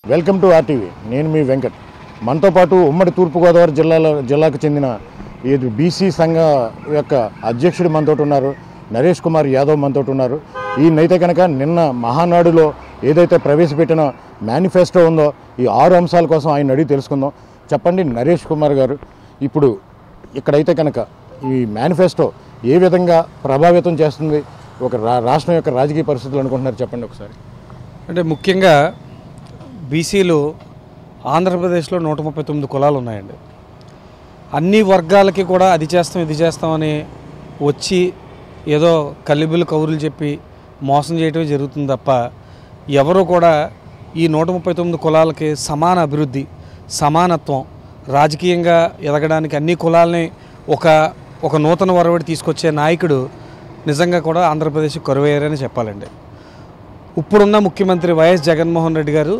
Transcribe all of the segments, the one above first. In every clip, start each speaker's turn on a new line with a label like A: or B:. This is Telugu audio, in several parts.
A: వెల్కమ్ టు ఆర్టీవీ నేను మీ వెంకట్ మనతో పాటు ఉమ్మడి తూర్పుగోదావరి జిల్లాలో జిల్లాకు చెందిన ఈ బీసీ సంఘ యొక్క అధ్యక్షుడు మనతోటి ఉన్నారు నరేష్ కుమార్ యాదవ్ మనతోటి ఉన్నారు ఈయనైతే కనుక నిన్న మహానాడులో ఏదైతే ప్రవేశపెట్టిన మేనిఫెస్టో ఉందో ఈ ఆరు అంశాల కోసం ఆయన అడిగి తెలుసుకుందాం చెప్పండి నరేష్ కుమార్ గారు ఇప్పుడు ఇక్కడైతే కనుక ఈ మేనిఫెస్టో ఏ విధంగా ప్రభావితం చేస్తుంది ఒక రా రాష్ట్రం యొక్క రాజకీయ పరిస్థితులు అనుకుంటున్నారు చెప్పండి ఒకసారి
B: అంటే ముఖ్యంగా బీసీలు ఆంధ్రప్రదేశ్లో నూట ముప్పై తొమ్మిది కులాలు ఉన్నాయండి అన్ని వర్గాలకి కూడా అది చేస్తాం ఇది చేస్తామని వచ్చి ఏదో కల్లిబిల్లు కౌరులు చెప్పి మోసం చేయటమే జరుగుతుంది తప్ప ఎవరు కూడా ఈ నూట ముప్పై తొమ్మిది కులాలకి సమాన అభివృద్ధి సమానత్వం రాజకీయంగా ఎదగడానికి అన్ని కులాలని ఒక ఒక నూతన వరవడి తీసుకొచ్చే నాయకుడు నిజంగా కూడా ఆంధ్రప్రదేశ్ కరువయ్యారని చెప్పాలండి ఇప్పుడున్న ముఖ్యమంత్రి వైఎస్ జగన్మోహన్ రెడ్డి గారు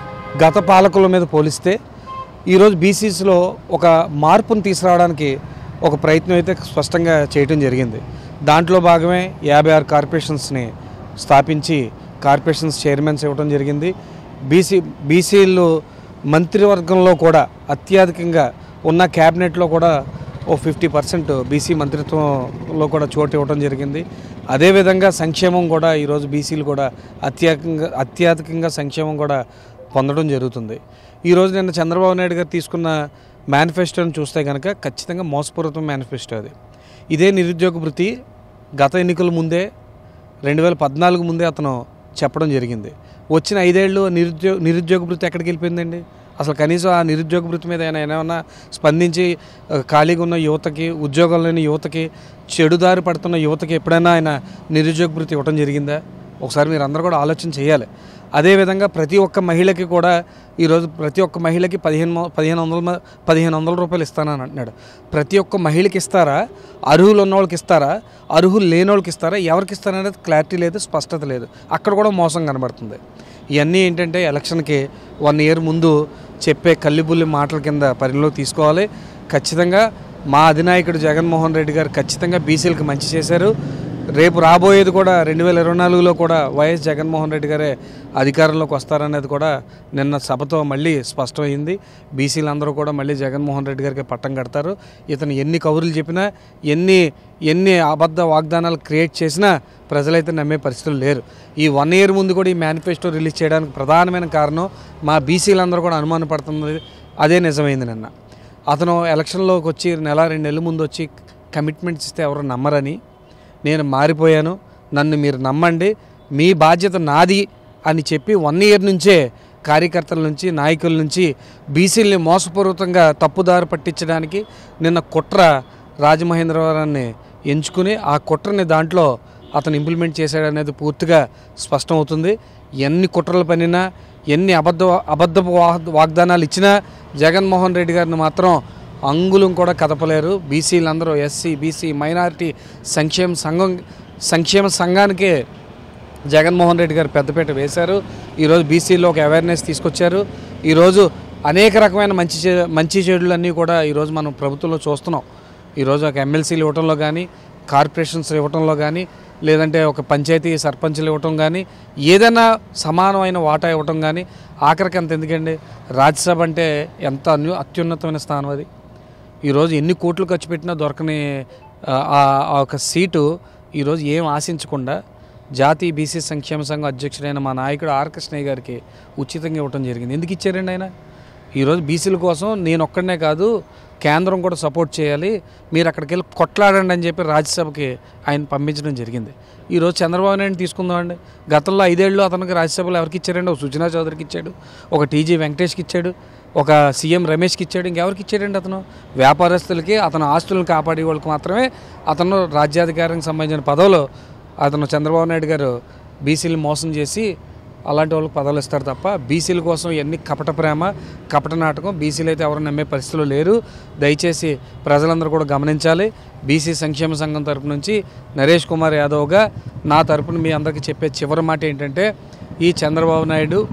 B: గత పాలకుల మీద పోలిస్తే ఈరోజు బీసీస్లో ఒక మార్పును తీసుకురావడానికి ఒక ప్రయత్నం అయితే స్పష్టంగా చేయటం జరిగింది దాంట్లో భాగమే యాభై ఆరు కార్పొరేషన్స్ని స్థాపించి కార్పొరేషన్స్ చైర్మన్స్ ఇవ్వడం జరిగింది బీసీ బీసీలు మంత్రివర్గంలో కూడా అత్యధికంగా ఉన్న క్యాబినెట్లో కూడా ఓ ఫిఫ్టీ పర్సెంట్ బీసీ మంత్రిత్వంలో కూడా చోటు ఇవ్వడం జరిగింది అదేవిధంగా సంక్షేమం కూడా ఈరోజు బీసీలు కూడా అత్యధికంగా అత్యధికంగా సంక్షేమం కూడా పొందడం జరుగుతుంది ఈరోజు నిన్న చంద్రబాబు నాయుడు గారు తీసుకున్న మేనిఫెస్టోని చూస్తే కనుక ఖచ్చితంగా మోసపూరితం మేనిఫెస్టో అది ఇదే నిరుద్యోగ వృత్తి గత ఎన్నికల ముందే రెండు వేల పద్నాలుగు ముందే అతను చెప్పడం జరిగింది వచ్చిన ఐదేళ్ళు నిరుద్యోగ నిరుద్యోగ వృత్తి ఎక్కడికి వెళ్ళిపోయిందండి అసలు కనీసం ఆ నిరుద్యోగ వృత్తి మీద ఆయన ఏమైనా స్పందించి ఆ, ఖాళీగా ఉన్న యువతకి ఉద్యోగం లేని యువతకి చెడుదారి పడుతున్న యువతకి ఎప్పుడైనా ఆయన నిరుద్యోగ వృత్తి ఇవ్వడం జరిగిందా ఒకసారి మీరు అందరూ కూడా ఆలోచన చేయాలి అదేవిధంగా ప్రతి ఒక్క మహిళకి కూడా ఈరోజు ప్రతి ఒక్క మహిళకి పదిహేను మొ- పదిహేను వందల మ- పదిహేను వందల రూపాయలు ఇస్తానని అంటున్నాడు ప్రతి ఒక్క మహిళకి ఇస్తారా అర్హులు ఉన్న వాళ్ళకి ఇస్తారా అర్హులు లేని వాళ్ళకి ఇస్తారా ఎవరికి ఇస్తారనేది క్లారిటీ లేదు స్పష్టత లేదు అక్కడ కూడా మోసం కనబడుతుంది ఇవన్నీ ఏంటంటే ఎలక్షన్కి వన్ ఇయర్ ముందు చెప్పే కల్లిబుల్లి మాటల కింద పరిగణలోకి తీసుకోవాలి ఖచ్చితంగా మా అధినాయకుడు జగన్మోహన్ రెడ్డి గారు ఖచ్చితంగా బీసీలకు మంచి చేశారు రేపు రాబోయేది కూడా రెండు వేల ఇరవై నాలుగులో కూడా వైఎస్ జగన్మోహన్ రెడ్డి గారే అధికారంలోకి వస్తారనేది కూడా నిన్న సభతో మళ్ళీ స్పష్టమైంది బీసీలందరూ కూడా మళ్ళీ జగన్మోహన్ రెడ్డి గారికి పట్టం కడతారు ఇతను ఎన్ని కబుర్లు చెప్పినా ఎన్ని ఎన్ని అబద్ధ వాగ్దానాలు క్రియేట్ చేసినా ప్రజలైతే నమ్మే పరిస్థితులు లేరు ఈ వన్ ఇయర్ ముందు కూడా ఈ మేనిఫెస్టో రిలీజ్ చేయడానికి ప్రధానమైన కారణం మా బీసీలందరూ కూడా అనుమాన పడుతున్నది అదే నిజమైంది నిన్న అతను ఎలక్షన్లోకి వచ్చి నెల రెండు నెలల ముందు వచ్చి కమిట్మెంట్స్ ఇస్తే ఎవరు నమ్మరని నేను మారిపోయాను నన్ను మీరు నమ్మండి మీ బాధ్యత నాది అని చెప్పి వన్ ఇయర్ నుంచే కార్యకర్తల నుంచి నాయకుల నుంచి బీసీల్ని మోసపూర్వకంగా తప్పుదారి పట్టించడానికి నిన్న కుట్ర రాజమహేంద్రవరాన్ని ఎంచుకుని ఆ కుట్రని దాంట్లో అతను ఇంప్లిమెంట్ చేశాడనేది పూర్తిగా స్పష్టమవుతుంది ఎన్ని కుట్రలు పనినా ఎన్ని అబద్ధ అబద్ధపు వాగ్- వాగ్దానాలు ఇచ్చినా జగన్మోహన్ రెడ్డి గారిని మాత్రం అంగుళం కూడా కదపలేరు బీసీలందరూ ఎస్సీ బీసీ మైనారిటీ సంక్షేమ సంఘం సంక్షేమ సంఘానికే జగన్మోహన్ రెడ్డి గారు పెద్దపీట వేశారు ఈరోజు బీసీలో ఒక అవేర్నెస్ తీసుకొచ్చారు ఈరోజు అనేక రకమైన మంచి చే- మంచి చెడులన్నీ కూడా ఈరోజు మనం ప్రభుత్వంలో చూస్తున్నాం ఈరోజు ఒక ఎమ్మెల్సీలు ఇవ్వటంలో కానీ కార్పొరేషన్స్ ఇవ్వటంలో కానీ లేదంటే ఒక పంచాయతీ సర్పంచ్లు ఇవ్వటం కానీ ఏదైనా సమానమైన వాటా ఇవ్వటం కానీ ఆఖరికి అంత ఎందుకండి రాజ్యసభ అంటే ఎంత అన్యు అత్యున్నతమైన స్థానం అది ఈరోజు ఎన్ని కోట్లు ఖర్చు పెట్టినా దొరకని ఆ, ఆ- ఆ ఒక సీటు ఈరోజు ఏం ఆశించకుండా జాతీయ బీసీ సంక్షేమ సంఘం అధ్యక్షుడైన మా నాయకుడు ఆర్ కృష్ణయ్య గారికి ఉచితంగా ఇవ్వడం జరిగింది ఎందుకు ఇచ్చారండి ఆయన ఈరోజు బీసీల కోసం నేను ఒక్కడనే కాదు కేంద్రం కూడా సపోర్ట్ చేయాలి మీరు అక్కడికి వెళ్ళి కొట్లాడండి అని చెప్పి రాజ్యసభకి ఆయన పంపించడం జరిగింది ఈరోజు చంద్రబాబు నాయుడు తీసుకుందామండి గతంలో ఐదేళ్ళు అతనికి రాజ్యసభలో ఎవరికి ఇచ్చారండి ఒక సుజనా చౌదరికి ఇచ్చాడు ఒక టీజీ వెంకటేష్కి ఇచ్చాడు ఒక సీఎం రమేష్కి ఇచ్చాడు ఇంకెవరికి ఇచ్చాడండి అతను వ్యాపారస్తులకి అతను ఆస్తులను కాపాడే వాళ్ళకి మాత్రమే అతను రాజ్యాధికారానికి సంబంధించిన పదవులు అతను చంద్రబాబు నాయుడు గారు బీసీలు మోసం చేసి అలాంటి వాళ్ళకి పదవులు ఇస్తారు తప్ప బీసీల కోసం ఎన్ని కపట ప్రేమ కపట నాటకం బీసీలు అయితే ఎవరు నమ్మే పరిస్థితులు లేరు దయచేసి ప్రజలందరూ కూడా గమనించాలి బీసీ సంక్షేమ సంఘం తరపు నుంచి నరేష్ కుమార్ యాదవ్గా నా తరపున మీ అందరికీ చెప్పే చివరి మాట ఏంటంటే ఈ చంద్రబాబు నాయుడు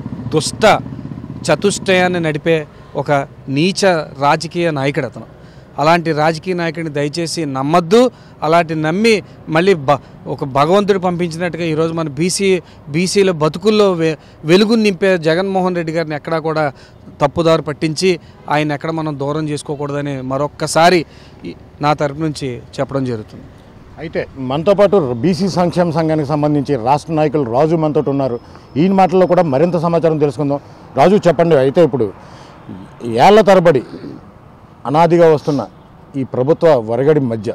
B: దుష్ట చతుష్టయాన్ని నడిపే ఒక నీచ రాజకీయ నాయకుడు అతను అలాంటి రాజకీయ నాయకుడిని దయచేసి నమ్మద్దు అలాంటి నమ్మి మళ్ళీ బ ఒక భగవంతుడు పంపించినట్టుగా ఈరోజు మన బీసీ బీసీల బతుకుల్లో వె వెలుగుని నింపే జగన్మోహన్ రెడ్డి గారిని ఎక్కడా కూడా తప్పుదారు పట్టించి ఆయన ఎక్కడ మనం దూరం చేసుకోకూడదని మరొక్కసారి ఈ- నా తరపు నుంచి చెప్పడం జరుగుతుంది
A: అయితే మనతో పాటు బీసీ సంక్షేమ సంఘానికి సంబంధించి రాష్ట్ర నాయకులు రాజు మనతో ఉన్నారు ఈ మాటల్లో కూడా మరింత సమాచారం తెలుసుకుందాం రాజు చెప్పండి అయితే ఇప్పుడు ఏళ్ల తరబడి అనాదిగా వస్తున్న ఈ ప్రభుత్వ వరగడి మధ్య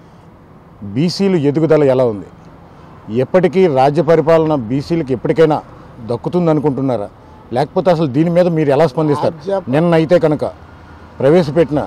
A: బీసీలు ఎదుగుదల ఎలా ఉంది ఎప్పటికీ రాజ్య పరిపాలన బీసీలకు ఎప్పటికైనా దక్కుతుంది అనుకుంటున్నారా లేకపోతే అసలు దీని మీద మీరు ఎలా స్పందిస్తారు నిన్న అయితే కనుక ప్రవేశపెట్టిన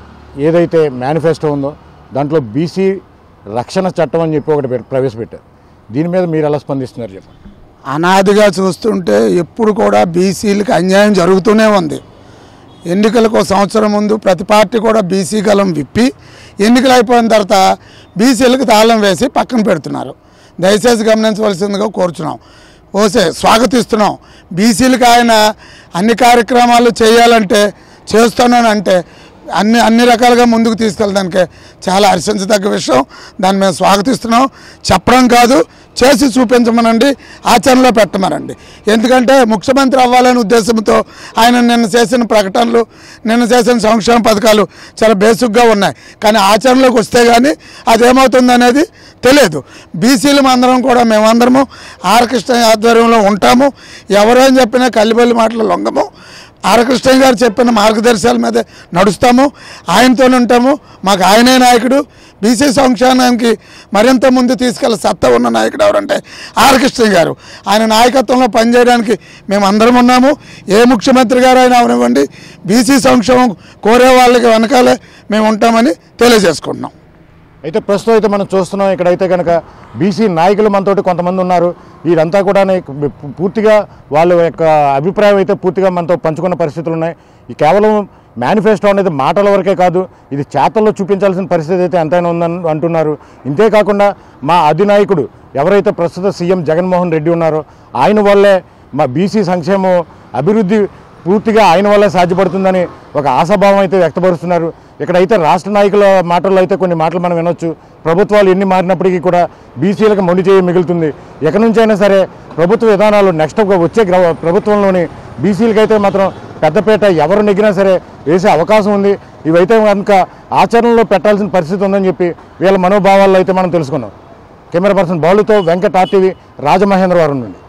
A: ఏదైతే మేనిఫెస్టో ఉందో దాంట్లో బీసీ రక్షణ చట్టం అని చెప్పి ఒకటి పెట్- ప్రవేశపెట్టారు దీని మీద మీరు ఎలా స్పందిస్తున్నారు చెప్పండి
C: అనాదిగా చూస్తుంటే ఎప్పుడు కూడా బీసీలకు అన్యాయం జరుగుతూనే ఉంది ఎన్నికలకు ఒక సంవత్సరం ముందు ప్రతి పార్టీ కూడా బీసీ గలం విప్పి ఎన్నికలు అయిపోయిన తర్వాత బీసీలకు తాళం వేసి పక్కన పెడుతున్నారు దయచేసి గమనించవలసిందిగా కోరుచున్నాం ఓసే స్వాగతిస్తున్నాం బీసీలకు ఆయన అన్ని కార్యక్రమాలు చేయాలంటే చేస్తానంటే అన్ని అన్ని రకాలుగా ముందుకు తీసుకెళ్ళడానికి చాలా హర్షించదగ్గ విషయం దాన్ని మేము స్వాగతిస్తున్నాం చెప్పడం కాదు చేసి చూపించమనండి ఆచరణలో పెట్టమనండి ఎందుకంటే ముఖ్యమంత్రి అవ్వాలనే ఉద్దేశంతో ఆయన నిన్న చేసిన ప్రకటనలు నిన్న చేసిన సంక్షేమ పథకాలు చాలా బేసిక్గా ఉన్నాయి కానీ ఆచరణలోకి వస్తే కానీ అదేమవుతుంది అనేది తెలియదు బీసీలు అందరం కూడా మేమందరము ఆర్కృష్ణ ఆధ్వర్యంలో ఉంటాము ఎవరేం చెప్పినా కల్లిబల్లి మాటలు లొంగము ఆరకృష్ణ గారు చెప్పిన మార్గదర్శకాల మీద నడుస్తాము ఆయనతో ఉంటాము మాకు ఆయనే నాయకుడు బీసీ సంక్షేమానికి మరింత ముందు తీసుకెళ్ళి సత్తా ఉన్న నాయకుడు ఎవరంటే ఆరకృష్ణ గారు ఆయన నాయకత్వంలో పనిచేయడానికి మేము అందరం ఉన్నాము ఏ ముఖ్యమంత్రి గారు అయినా అవనివ్వండి బీసీ సంక్షేమం కోరే వాళ్ళకి వెనకాలే మేము ఉంటామని తెలియజేసుకుంటున్నాం
A: అయితే ప్రస్తుతం అయితే మనం చూస్తున్నాం ఇక్కడైతే కనుక బీసీ నాయకులు మనతోటి కొంతమంది ఉన్నారు వీరంతా కూడా పూర్తిగా వాళ్ళ యొక్క అభిప్రాయం అయితే పూర్తిగా మనతో పంచుకున్న పరిస్థితులు ఉన్నాయి ఈ కేవలం మేనిఫెస్టో అనేది మాటల వరకే కాదు ఇది చేతల్లో చూపించాల్సిన పరిస్థితి అయితే ఎంతైనా ఉందని అంటున్నారు ఇంతే కాకుండా మా అధినాయకుడు ఎవరైతే ప్రస్తుత సీఎం జగన్మోహన్ రెడ్డి ఉన్నారో ఆయన వల్లే మా బీసీ సంక్షేమం అభివృద్ధి పూర్తిగా ఆయన వల్లే సాధ్యపడుతుందని ఒక ఆశాభావం అయితే వ్యక్తపరుస్తున్నారు ఇక్కడైతే రాష్ట్ర నాయకుల మాటల్లో అయితే కొన్ని మాటలు మనం వినొచ్చు ప్రభుత్వాలు ఎన్ని మారినప్పటికీ కూడా బీసీలకు మొండి చేయి మిగులుతుంది ఎక్కడి నుంచి అయినా సరే ప్రభుత్వ విధానాలు నెక్స్ట్ వచ్చే గ్ర- ప్రభుత్వంలోని బీసీలకైతే మాత్రం పెద్దపేట ఎవరు నెగ్గినా సరే వేసే అవకాశం ఉంది ఇవైతే కనుక ఆచరణలో పెట్టాల్సిన పరిస్థితి ఉందని చెప్పి వీళ్ళ మనోభావాల్లో అయితే మనం తెలుసుకున్నాం కెమెరా పర్సన్ బాలుతో వెంకట్ ఆర్టీవీ రాజమహేంద్రవరం నుండి